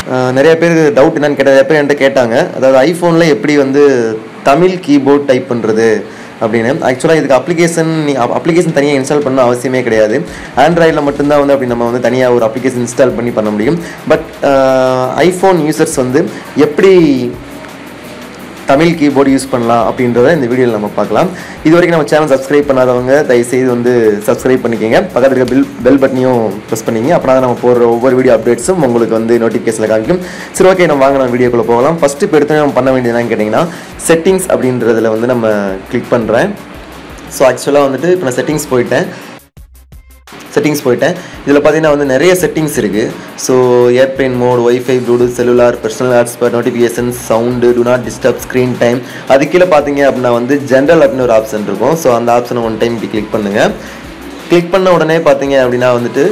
அஹ் நிறைய பேருக்கு டவுட் என்னன்னு கேட்ட நிறைய பேர் என்கிட்ட கேட்டாங்க அதாவது ஐஃபோனில் எப்படி வந்து தமிழ் கீபோர்ட் டைப் பண்ணுறது அப்படின்னு ஆக்சுவலாக இதுக்கு அப்ளிகேஷன் நீ அப்ளிகேஷன் தனியாக இன்ஸ்டால் பண்ண அவசியமே கிடையாது ஆண்ட்ராய்டில் மட்டும்தான் வந்து அப்படி நம்ம வந்து தனியாக ஒரு அப்ளிகேஷன் இன்ஸ்டால் பண்ணி பண்ண முடியும் பட் ஐஃபோன் யூசர்ஸ் வந்து எப்படி தமிழ் கீபோர்டு யூஸ் பண்ணலாம் அப்படின்றத இந்த வீடியோவில் நம்ம பார்க்கலாம் இது வரைக்கும் நம்ம சேனல் சப்ஸ்கிரைப் பண்ணாதவங்க தயவுசெய்து வந்து சப்ஸ்கிரைப் பண்ணிக்கோங்க பக்கத்தில் இருக்க பில் பெல் பட்டனையும் ப்ரெஸ் பண்ணிங்க அப்படின்னா தான் நம்ம போடுற ஒவ்வொரு வீடியோ அப்டேட்ஸும் உங்களுக்கு வந்து நோட்டிஃபிகேஷனில் காமிக்கும் சரி ஓகே நம்ம வாங்க நம்ம வீடியோக்குள்ளே போகலாம் ஃபஸ்ட்டு இப்போ எடுத்து நம்ம பண்ண வேண்டியது என்னன்னு கேட்டிங்கன்னா செட்டிங்ஸ் அப்படின்றதுல வந்து நம்ம கிளிக் பண்ணுறேன் ஸோ ஆக்சுவலாக வந்துட்டு இப்போ நான் செட்டிங்ஸ் போயிட்டேன் செட்டிங்ஸ் போயிட்டேன் இதில் பார்த்தீங்கன்னா வந்து நிறைய செட்டிங்ஸ் இருக்குது so airplane mode wifi Bluetooth cellular personal hotspot notification sound do not disturb screen time அது கீழே பார்த்தீங்க அப்படின்னா வந்து ஜென்ரல் அப்படின்னு ஒரு ஆப்ஷன் இருக்கும் ஸோ அந்த ஆப்ஷனை ஒன் டைம் இப்படி கிளிக் பண்ணுங்கள் கிளிக் பண்ண உடனே பார்த்தீங்க அப்படின்னா வந்துட்டு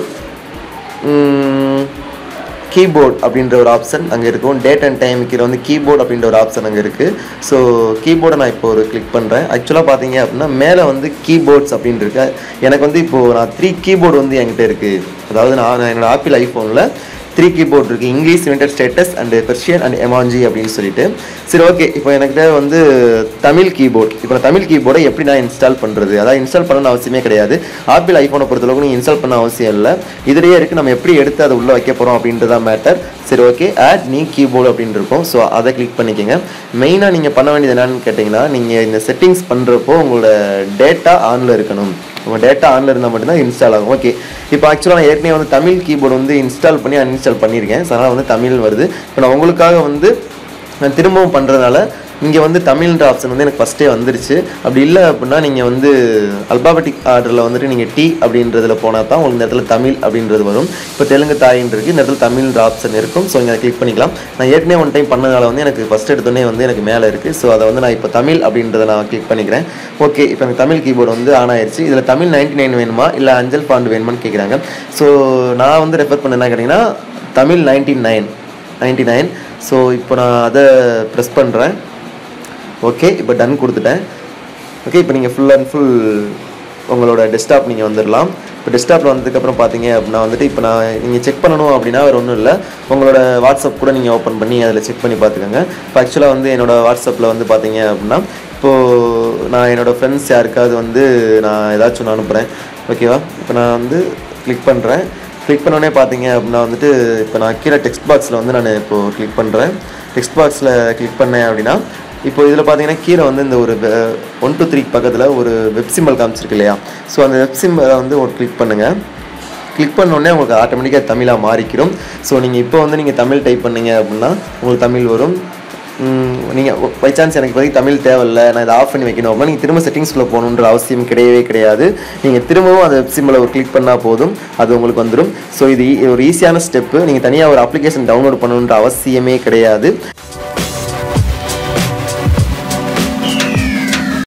கீபோர்ட் அப்படின்ற ஒரு ஆப்ஷன் அங்கே இருக்கும் டேட் அண்ட் டைம் கீழே வந்து கீபோர்ட் அப்படின்ற ஒரு ஆப்ஷன் அங்கே இருக்குது ஸோ கீபோர்டை நான் இப்போ ஒரு கிளிக் பண்ணுறேன் ஆக்சுவலாக பார்த்தீங்க அப்படின்னா மேலே வந்து கீபோர்ட்ஸ் அப்படின்னு இருக்கு எனக்கு வந்து இப்போது நான் த்ரீ கீபோர்டு வந்து என்கிட்ட இருக்குது அதாவது நான் நான் என்னோட ஆப்பிள் ஐஃபோனில் த்ரீ கீபோர்ட் இருக்குது English United States and Persian and emoji அப்படின்னு சொல்லிட்டு சரி ஓகே இப்போ எனக்கு வந்து தமிழ் கீபோர்ட் இப்போ நான் தமிழ் கீபோர்டை எப்படி நான் இன்ஸ்டால் பண்ணுறது அதாவது இன்ஸ்டால் பண்ணணும்னு அவசியமே கிடையாது ஆப்பிள் ஐஃபோனை பொறுத்தளவுக்கு நீங்கள் இன்ஸ்டால் பண்ண அவசியம் இல்லை இதுலேயே இருக்குது நம்ம எப்படி எடுத்து அதை உள்ளே வைக்க போகிறோம் அப்படின்றதான் மேட்டர் சரி ஓகே ஆட் நீ கீபோர்டு அப்படின்னு இருக்கும் ஸோ அதை கிளிக் பண்ணிக்கோங்க மெயினாக நீங்கள் பண்ண வேண்டியது என்னன்னு கேட்டிங்கன்னா நீங்கள் இந்த செட்டிங்ஸ் பண்ணுறப்போ உங்களோட டேட்டா ஆனில் இருக்கணும் உங்கள் டேட்டா ஆனில் இருந்தால் மட்டும்தான் இன்ஸ்டால் ஆகும் ஓகே இப்போ ஆக்சுவலாக நான் ஏற்கனவே வந்து தமிழ் கீபோர்டு வந்து இன்ஸ்டால் பண்ணி அன்இன்ஸ்டால் பண்ணியிருக்கேன் ஸோ அதனால் வந்து தமிழ் வருது இப்போ நான் உங்களுக்காக வந்து நான் திரும்பவும் பண்ணுறதுனால இங்கே வந்து தமிழ்ன்ற ஆப்ஷன் வந்து எனக்கு ஃபஸ்ட்டே வந்துருச்சு அப்படி இல்லை அப்படின்னா நீங்கள் வந்து அல்பாபெட்டிக் ஆர்டரில் வந்துட்டு நீங்கள் டி அப்படின்றதுல போனால் தான் உங்களுக்கு இந்த இடத்துல தமிழ் அப்படின்றது வரும் இப்போ தெலுங்கு தாயின்னு இருக்குது இந்த இடத்துல தமிழ்ன்ற ஆப்ஷன் இருக்கும் ஸோ இங்கே கிளிக் பண்ணிக்கலாம் நான் ஏற்கனவே ஒன் டைம் பண்ணதால வந்து எனக்கு ஃபஸ்ட் எடுத்தோடனே வந்து எனக்கு மேலே இருக்குது ஸோ அதை வந்து நான் இப்போ தமிழ் அப்படின்றத நான் கிளிக் பண்ணிக்கிறேன் ஓகே இப்போ எனக்கு தமிழ் கீபோர்டு வந்து ஆன் ஆயிடுச்சு இதில் தமிழ் நைன்டி நைன் வேணுமா இல்லை அஞ்சல் பாண்டு வேணுமான்னு கேட்குறாங்க ஸோ நான் வந்து ரெஃபர் பண்ண என்ன கேட்டிங்கன்னா Tamil ninety nine ninety nine so இப்போ நான் அதை ப்ரெஸ் பண்ணுறேன் ஓகே இப்போ டன் கொடுத்துட்டேன் ஓகே இப்போ நீங்கள் ஃபுல் அண்ட் ஃபுல் உங்களோட டெஸ்க்டாப் நீங்கள் வந்துடலாம் இப்போ டெஸ்க்டாப்பில் வந்ததுக்கப்புறம் பார்த்தீங்க அப்படின்னா வந்துட்டு இப்போ நான் நீங்கள் செக் பண்ணணும் அப்படின்னா வேறு ஒன்றும் இல்லை உங்களோட வாட்ஸ்அப் கூட நீங்கள் ஓப்பன் பண்ணி அதில் செக் பண்ணி பார்த்துக்கோங்க இப்போ ஆக்சுவலாக வந்து என்னோட வாட்ஸ்அப்பில் வந்து பார்த்தீங்க அப்படின்னா இப்போது நான் என்னோடய ஃப்ரெண்ட்ஸ் யாருக்காவது வந்து நான் ஏதாச்சும் ஒன்று அனுப்புகிறேன் ஓகேவா இப்போ நான் வந்து கிளிக் பண்ணுறேன் கிளிக் பண்ணோடனே பார்த்தீங்க அப்படின்னா வந்துட்டு இப்போ நான் கீழே டெக்ஸ்ட் பாக்ஸில் வந்து நான் இப்போது கிளிக் பண்ணுறேன் டெக்ஸ்ட் பாக்ஸில் கிளிக் பண்ணேன் அப்படின்னா இப்போ இதில் பார்த்தீங்கன்னா கீழே வந்து இந்த ஒரு ஒன் டூ த்ரீ பக்கத்தில் ஒரு வெப் சிம்பிள் காமிச்சிருக்கு இல்லையா ஸோ அந்த வெப் சிம்பிளை வந்து ஒரு கிளிக் பண்ணுங்கள் கிளிக் பண்ணோடனே உங்களுக்கு ஆட்டோமேட்டிக்காக தமிழாக மாறிக்கிறோம் ஸோ நீங்கள் இப்போ வந்து நீங்கள் தமிழ் டைப் பண்ணீங்க அப்படின்னா உங்களுக்கு தமிழ் வரும் நீங்கள் பை சான்ஸ் எனக்கு இப்போதைக்கு தமிழ் தேவையில்லை நான் இதை ஆஃப் பண்ணி வைக்கணும் அப்படின்னா நீங்கள் திரும்ப செட்டிங்ஸ்குள்ளே போகணுன்ற அவசியம் கிடையவே கிடையாது நீங்கள் திரும்பவும் அந்த வெப் சிம்பிளை ஒரு கிளிக் பண்ணால் போதும் அது உங்களுக்கு வந்துடும் ஸோ இது ஈ- ஒரு ஈஸியான ஸ்டெப்பு நீங்கள் தனியாக ஒரு அப்ளிகேஷன் டவுன்லோட் பண்ணணுன்ற அவசியமே கிடையாது